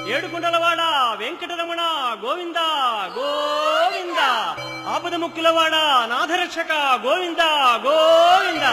ఏడుకుండలవాడ వెంకటరమణ గోవింద గోవింద ఆపద ముక్కులవాడ నాథరక్షక గోవింద గోవింద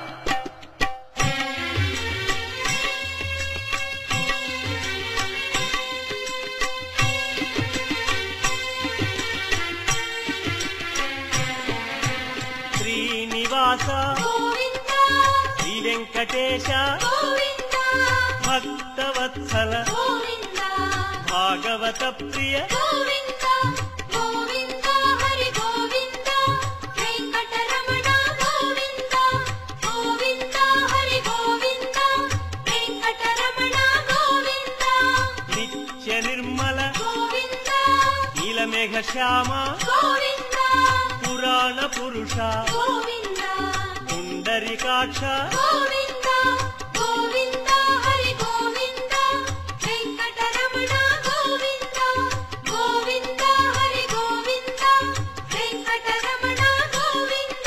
శ్రీనివాస గోవింద శ్రీ వెంకటేశ గోవింద భక్తవత్సల గోవింద భాగవత ప్రియ గోవింద గోవింద హరి గోవింద వెంకటరమణ గోవింద గోవింద హరి గోవింద వెంకటరమణ గోవింద నిత్య నిర్మల గోవింద నీలమేఘ శ్యామ గోవింద పురాణ పురుష గోవింద పుండరికాక్ష గోవింద గోవింద హరి గోవింద వెంకటరమణ గోవింద గోవింద హరి గోవింద వెంకటరమణ గోవింద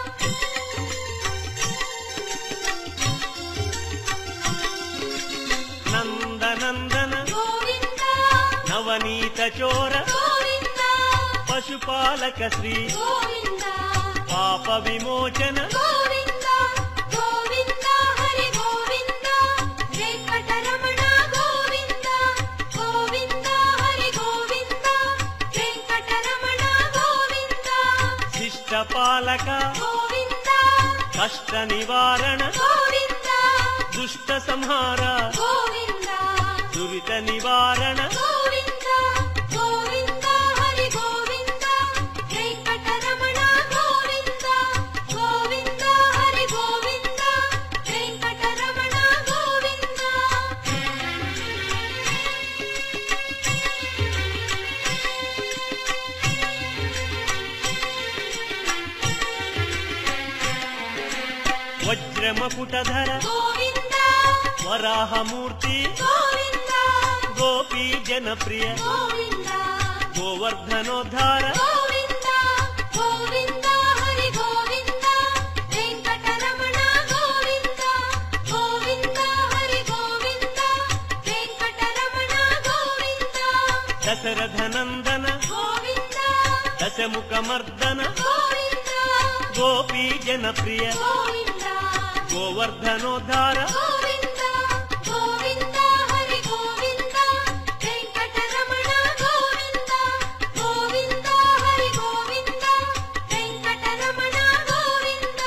నందనందన గోవింద నవనీత చోర గోవింద పశుపాలక శ్రీ గోవింద పాప విమోచన గోవింద గోవింద హరి గోవింద వెంకటరమణ గోవింద గోవింద హరి గోవింద వెంకటరమణ గోవింద శిష్ట పాలక గోవింద కష్ట నివారణ గోవింద దుష్ట సంహార గోవింద దురిత నివారణ గోవింద గోవింద హరి గోవింద వెంకటరమణ గోవింద గోవింద హరి గోవింద వెంకటరమణ గోవింద వజ్రమకుటధర గోవింద వరాహమూర్తి గోవింద గోపీ జనప్రియ గోవింద గోవర్ధనోద్ధార గోవింద గోవింద హరి గోవింద వెంకటరమణ గోవింద గోవింద హరి గోవింద వెంకటరమణ గోవింద దశరథనందన గోవింద దశముఖమర్దన గోవింద గోపీ జనప్రియ గోవింద గోవర్ధనోద్ధార గోవింద గోవింద హరి గోవింద వెంకటరమణ గోవింద గోవింద హరి గోవింద వెంకటరమణ గోవింద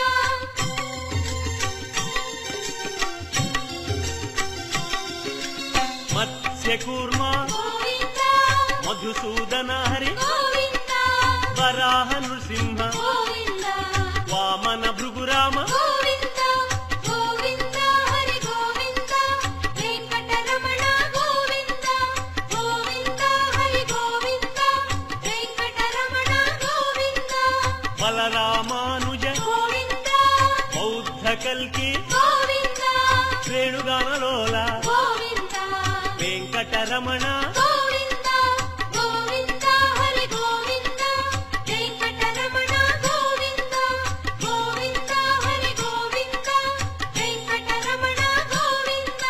మత్స్యకూర్మ గోవింద మధుసూదన హరి గోవింద వరాహ నృసింహ గోవింద వామన భృగురామ గోవింద గోవింద హరి గోవింద వెంకటరమణ గోవింద గోవింద హరి గోవింద వెంకటరమణ గోవింద బలరామానుజ గోవింద బౌద్ధ కల్కి గోవింద శ్రేణుగానలోల గోవింద వెంకటరమణ గోవింద గోవింద హరి గోవింద వెంకటరమణ గోవింద గోవింద హరి గోవింద వెంకటరమణ గోవింద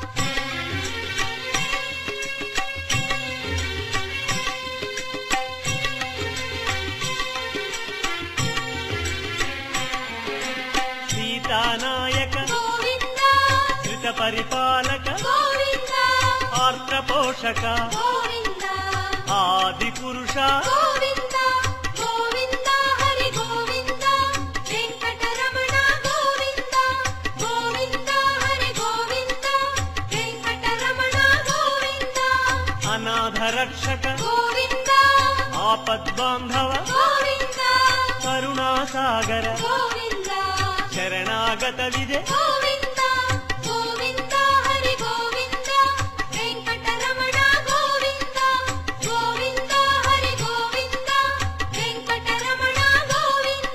సీతానాయక గోవింద ధృత పరిపాలక గోవింద ఆర్ద్ర పోషక గోవింద ఆది పురుష గోవింద గోవింద హరి గోవింద వెంకటరమణ గోవింద గోవింద హరి గోవింద వెంకటరమణ గోవింద అనాథ రక్షక గోవింద ఆపద్బాంధవ గోవింద కరుణాసాగర గోవింద శరణాగత విజయ గోవింద గోవింద హరి గోవింద వెంకటరమణ గోవింద గోవింద హరి గోవింద వెంకటరమణ గోవింద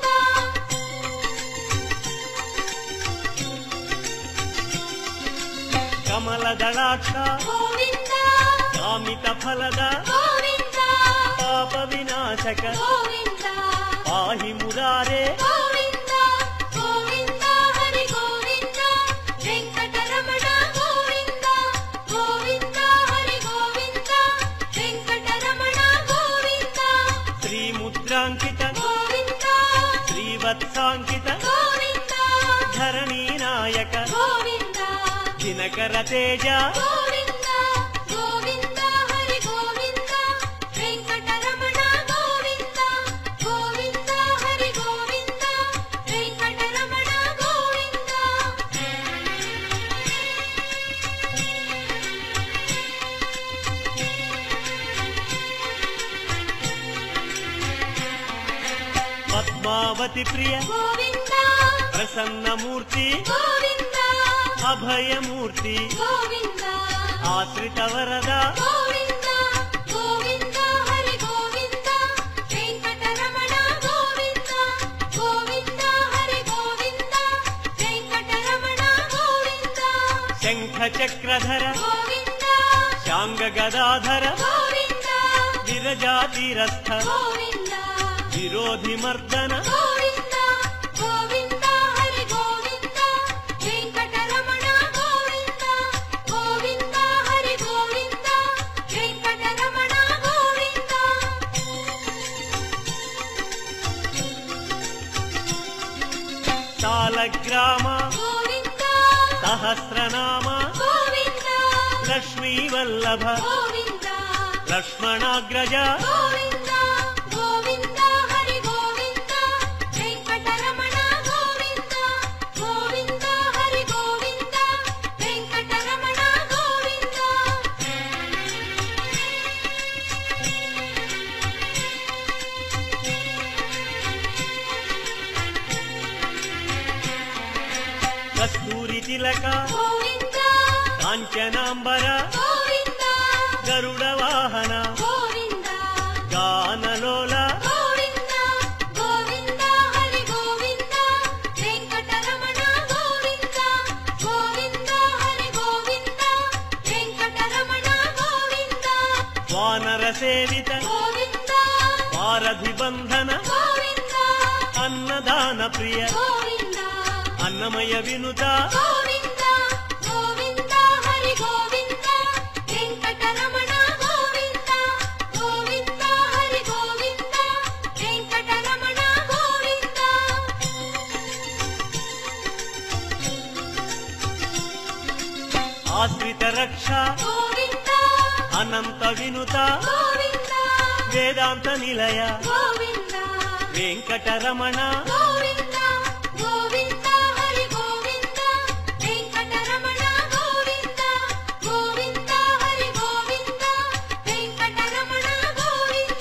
కమల దళాక్ష గోవింద కామిత ఫలద గోవింద పాప వినాశక గోవింద పాహి మురారే గోవింద గోవింద హరి గోవింద వెంకటరమణ గోవింద గోవింద హరి గోవింద శ్రీవత్సాంకిత గోవింద ధరణీ నాయక గోవింద దినకర తేజ గోవింద గోవింద హరి గోవింద వెంకటరమణ గోవింద గోవింద హరి గోవింద వెంకటరమణ గోవింద పద్మావతి ప్రియ గోవింద ప్రసన్నమూర్తి గోవింద అభయమూర్తి గోవింద ఆశ్రిత వరద గోవింద గోవింద హరి గోవింద వెంకటరమణ గోవింద గోవింద హరి గోవింద వెంకటరమణ గోవింద శంఖ చక్రధర గోవింద శాంగ గదాధర గోవింద విరజాతిరస్థ గోవింద విరోధి మర్దన గోవింద గోవింద హరి గోవింద వెంకటరమణ గోవింద గోవింద హరి గోవింద వెంకటరమణ గోవింద తాళగ్రామ గోవింద సహస్రనామ గోవింద లక్ష్మీ వల్లభ గోవింద లక్ష్మణాగ్రజ గోవింద గోవింద హరి గోవింద వెంకటరమణ గోవింద గోవింద హరి గోవింద వెంకటరమణ గోవింద కస్తూరి తిలక గోవింద కాంచనాంబర గోవింద గరుడ వాహన గోవింద గానలోల గోవింద గోవింద హరి గోవింద వెంకటరమణ గోవింద గోవింద హరి గోవింద వెంకటరమణ గోవింద వానర సేవిత గోవింద వారధి బంధన గోవింద అన్నదాన ప్రియ గోవింద అన్నమయ వినుత గోవింద గోవింద హరి గోవింద వెంకటరమణ గోవింద గోవింద హరి గోవింద వెంకటరమణ గోవింద ఆశ్రిత రక్ష గోవింద అనంత వినుత గోవింద వేదాంత నిలయ గోవింద వెంకటరమణ గోవింద గోవింద హరి గోవింద వెంకటరమణ గోవింద గోవింద హరి గోవింద వెంకటరమణ గోవింద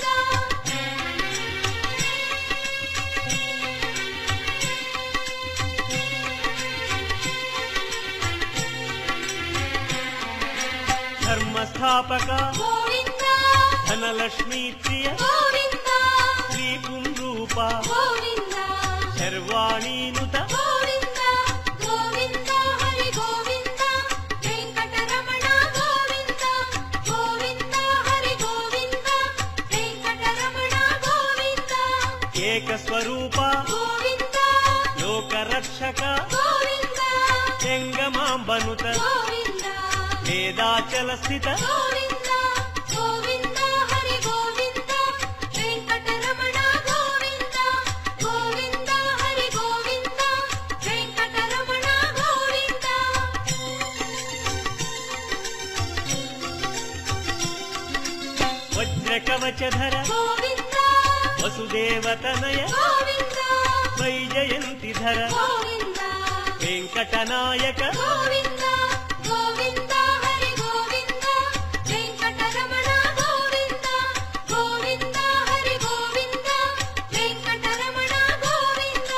ధర్మస్థాపక గోవింద ధనలక్ష్మీ ప్రియ గోవింద శ్రీ పుంరూప గోవింద శర్వాణీనుత గోవింద గోవింద హరి గోవింద వెంకటరమణ గోవింద గోవింద హరి గోవింద వెంకటరమణ గోవింద ఏక స్వరూప గోవింద లోకరక్షక గోవింద జంగమాంబనుత గోవింద వేదాచల స్థిత గోవింద గోవింద హరి గోవింద వెంకటరమణ గోవింద గోవింద హరి గోవింద వెంకటరమణ గోవింద వజ్రకవచధర గోవింద వసుదేవతనయ గోవింద వైజయంతిధర గోవింద వెంకటనాయక గోవింద గోవింద హరి గోవింద వెంకటరమణ గోవింద గోవింద హరి గోవింద వెంకటరమణ గోవింద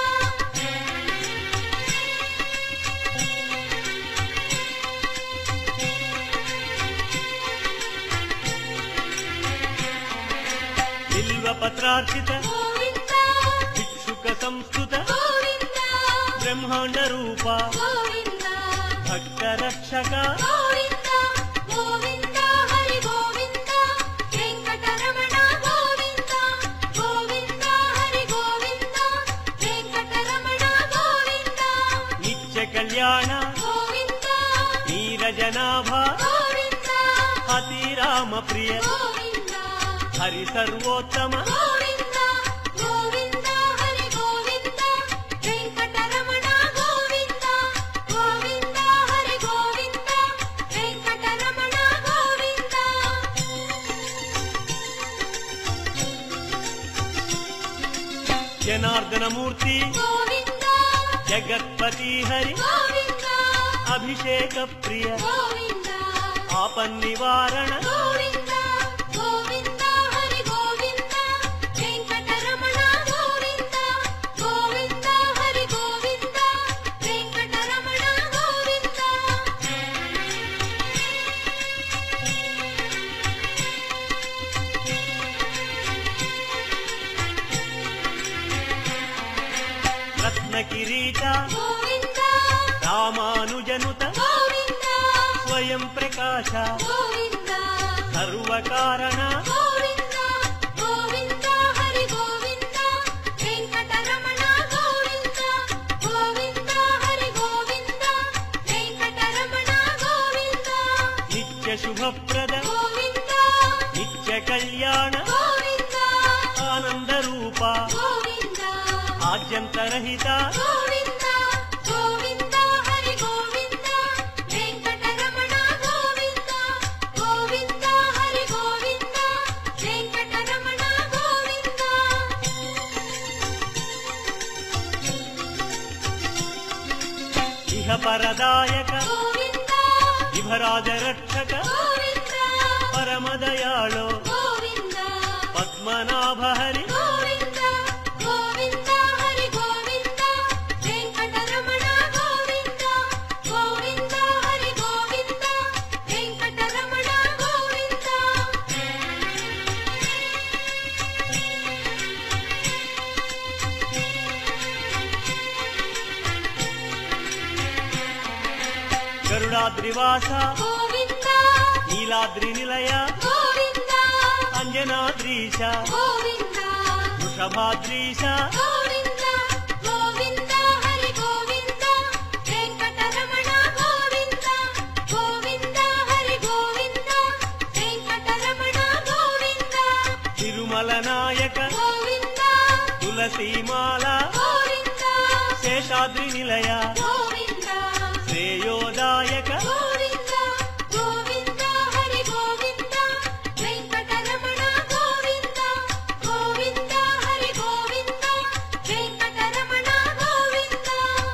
బిల్వపత్రార్చిత గోవింద భిక్షుక సంస్కృత గోవింద బ్రహ్మాండ రూప గోవింద భక్త రక్షక గోవింద గోవింద హరి గోవింద వెంకటరమణ గోవింద గోవింద హరి గోవింద వెంకటరమణ గోవింద నిత్య కళ్యాణ గోవింద నీరజనాభ గోవింద అతిరామ ప్రియ గోవింద హరి సర్వోత్తమ గోవింద గోవింద హరి గోవింద జనార్దనమూర్తి గోవింద జగత్పతి హరి గోవింద అభిషేక ప్రియ గోవింద ఆపన్నివారణ గోవింద గోవింద హరి గోవింద వెంకటరమణ గోవింద గోవింద హరి గోవింద వెంకటరమణ గోవింద రత్నకిరీట గోవింద రామానుజనుత గోవింద స్వయం ప్రకాశ గోవింద సర్వకారణ గోవింద గోవింద హరి గోవింద వెంకటరమణ గోవింద గోవింద హరి గోవింద వెంకటరమణ గోవింద నిత్య శుభప్రద గోవింద నిత్య కళ్యాణ గోవింద ఆనంద రూప గోవింద ఆద్యంతరహిత గోవింద గోవింద హరి గోవింద వెంకటరమణ గోవింద గోవింద హరి గోవింద వెంకటరమణ గోవింద ఇహ పరదాయక గోవింద విభరాజ రక్షక గోవింద పరమదయాళో గోవింద పద్మనాభ హరి గోవింద గోవింద హరి గోవింద వెంకటరమణ గోవింద గోవింద హరి గోవింద వెంకటరమణ గోవింద గరుడాద్రివాస గోవింద నీలాద్రి నిలయ గోవింద అంజనాద్రీశ గోవింద వృషభాద్రీశ గోవింద గోవింద హరి గోవింద వెంకటరమణ గోవింద గోవింద హరి గోవింద వెంకటరమణ గోవింద తిరుమల నాయక గోవింద తులసీమాల గోవింద శేషాద్రి నిలయ గోవింద శ్రేయోదాయక గోవింద గోవింద హరి గోవింద వెంకటరమణ గోవింద గోవింద హరి గోవింద వెంకటరమణ గోవింద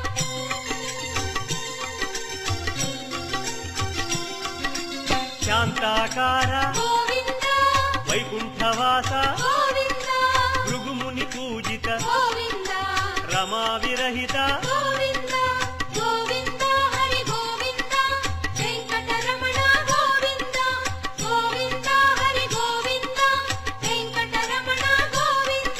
శాంతాకార గోవింద వైకుంఠవాస గోవింద భృగుముని పూజిత గోవింద రమా విరహిత గోవింద గోవింద హరి గోవింద వెంకటరమణ గోవింద గోవింద హరి గోవింద వెంకటరమణ గోవింద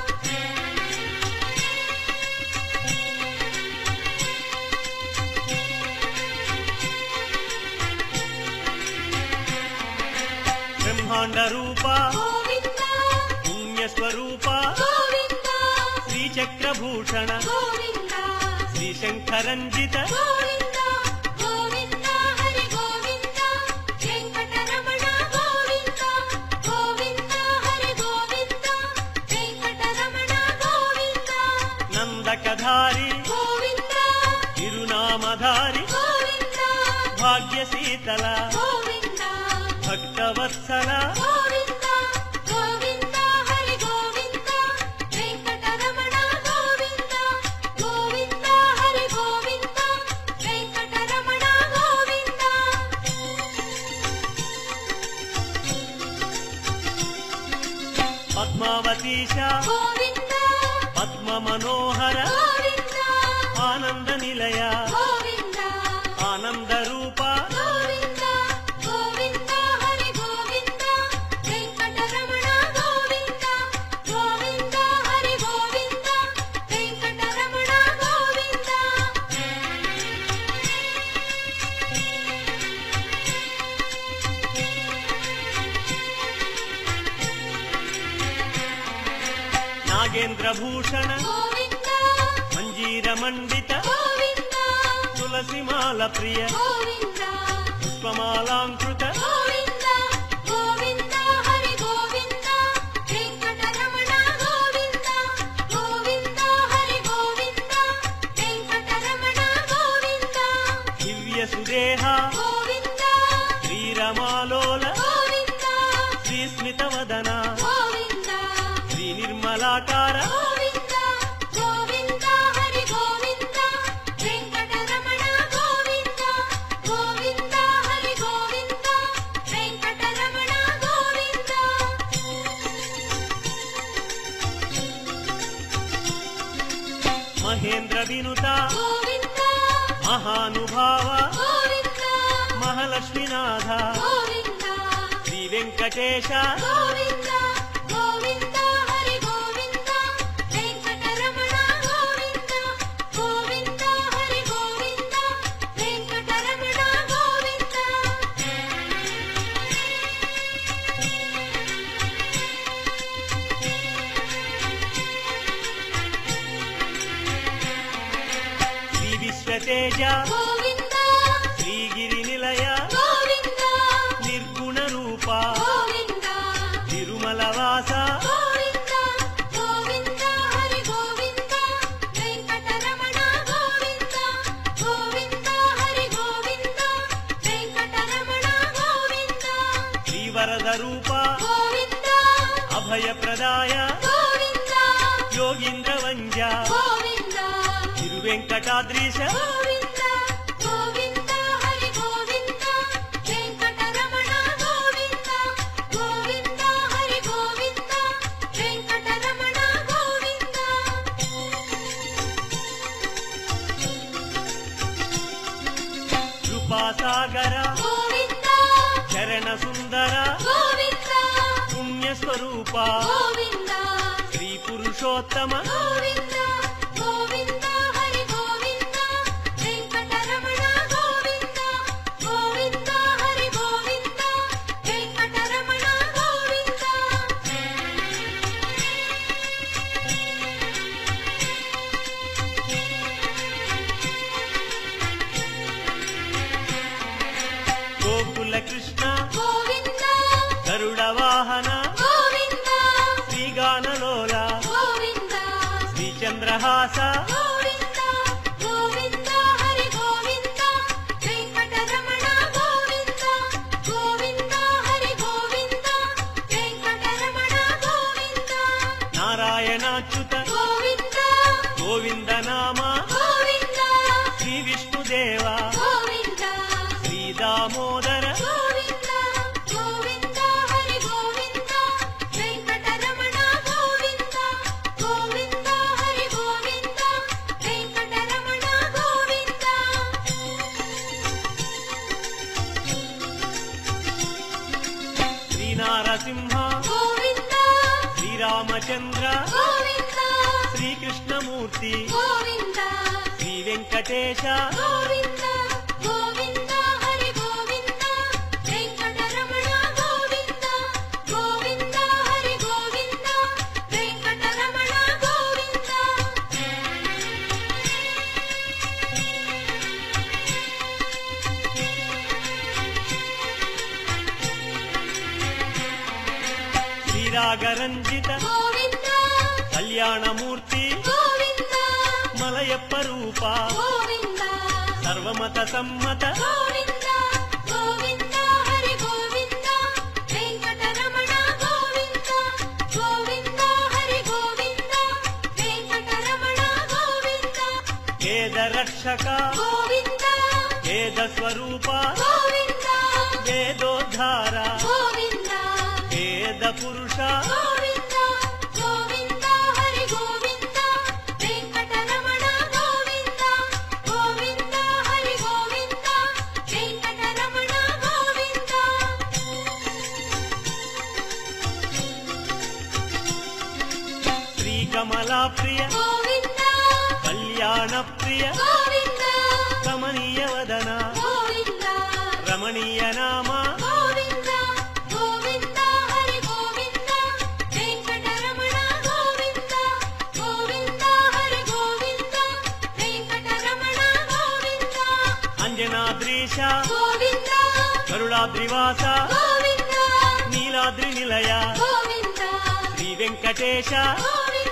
బ్రహ్మాండ రూప గోవింద పుణ్యస్వరూప గోవింద శ్రీచక్రభూషణ గోవింద శ్రీశంకరంజిత గోవింద గోవింద హరి గోవింద వెంకటరమణ గోవింద గోవింద హరి గోవింద వెంకటరమణ గోవింద నందకధారి గోవింద తిరునామధారి గోవింద భాగ్యశీతల గోవింద భక్తవత్సల గోవింద గోవింద హరి గోవింద వెంకటరమణ గోవింద గోవింద హరి గోవింద వెంకటరమణ గోవింద పద్మావతీశ గోవింద పద్మ మనోహర గోవింద ఆనంద నిలయ గోవింద ఆనంద రూప గోవింద గోవింద హరి గోవింద వెంకటరమణ గోవింద గోవింద హరి గోవింద వెంకటరమణ గోవింద నాగేంద్ర భూషణ గోవింద మంజీర మండిత గోవింద తులసిమాల ప్రియ గోవింద పుష్పమాలాంకృత గోవింద గోవింద హరి గోవింద వెంకటరమణ గోవింద గోవింద హరి గోవింద వెంకటరమణ గోవింద దివ్య సుదేహ గోవింద శ్రీరమాలోల గోవింద శ్రీస్మిత వదన గోవింద శ్రీ నిర్మలాకార గోవింద మహేంద్ర వినుత గోవింద మహానుభావ గోవింద మహాలక్ష్మీనాథ గోవింద శ్రీ వెంకటేశ గోవింద గోవింద హరి గోవింద వెంకటరమణ గోవింద గోవింద హరి గోవింద వెంకటరమణ గోవింద శ్రీ విశ్వతేజ గోవింద శ్రీగిరి నిలయ గోవింద నిర్గుణ రూప గోవింద తిరుమల వాస గోవింద గోవింద హరి గోవింద వెంకటరమణ గోవింద గోవింద హరి గోవింద వెంకటరమణ గోవింద శ్రీవరద రూప గోవింద అభయప్రదాయ గోవింద యోగీంద్ర వంజ గోవింద తిరువెంకటాద్రీశ గోవింద గోవింద హరి గోవింద వెంకటరమణ గోవింద గోవింద హరి గోవింద వెంకటరమణ గోవింద కృపాసాగర గోవింద చరణ సుందర గోవింద పుణ్యస్వరూప గోవింద శ్రీ పురుషోత్తమ గోవింద గోవింద హరి గోవింద వెంకటరమణ గోవింద గోవింద హరి గోవింద వెంకటరమణ గోవింద గోకుల కృష్ణ గోవింద గరుడ వాహన గోవింద శ్రీగానలోల గోవింద శ్రీచంద్రహాస గోవింద గోవింద హరి గోవింద వెంకటరమణ గోవింద గోవింద హరి గోవింద వెంకటరమణ గోవింద నారాయణాచ్యుత గోవింద గోవింద నామ గోవింద శ్రీ విష్ణుదేవ గోవింద శ్రీ దామోదర గోవింద గోవింద హరి గోవింద వెంకటరమణ గోవింద గోవింద హరి గోవింద వెంకటరమణ గోవింద శ్రీ నారసింహ గోవింద శ్రీరామచంద్ర గోవింద శ్రీకృష్ణమూర్తి గోవింద శ్రీ వెంకటేశ గోవింద గోవింద హరి గోవింద వెంకటరమణ గోవింద గోవింద హరి గోవింద వెంకటరమణ గోవింద శ్రీరాగరంజిత గోవింద కళ్యాణమూర్తి గోవింద మలయప్ప రూప గోవింద సర్వమత సమ్మత గోవింద గోవింద హరి గోవింద వెంకటరమణ గోవింద గోవింద హరి గోవింద వెంకటరమణ గోవింద వేద రక్షక గోవింద వేద స్వరూప గోవింద వేదోద్ధార గోవింద వేద పురుష గోవింద గోవింద హరి గోవింద వెంకటరమణ గోవింద గోవింద హరి గోవింద వెంకటరమణ గోవింద శ్రీకమలా ప్రియ గోవింద కళ్యాణ ప్రియ గోవింద కమనీయ వదన గోవింద రమణీయ నామ గోవింద గోవింద హరి గోవింద వెంకటరమణ గోవింద గోవింద హరి గోవింద వెంకటరమణ గోవింద అంజనాద్రీశ గోవింద గరుడాద్రివాస గోవింద నీలాద్రి నిలయ గోవింద శ్రీ వెంకటేశ గోవింద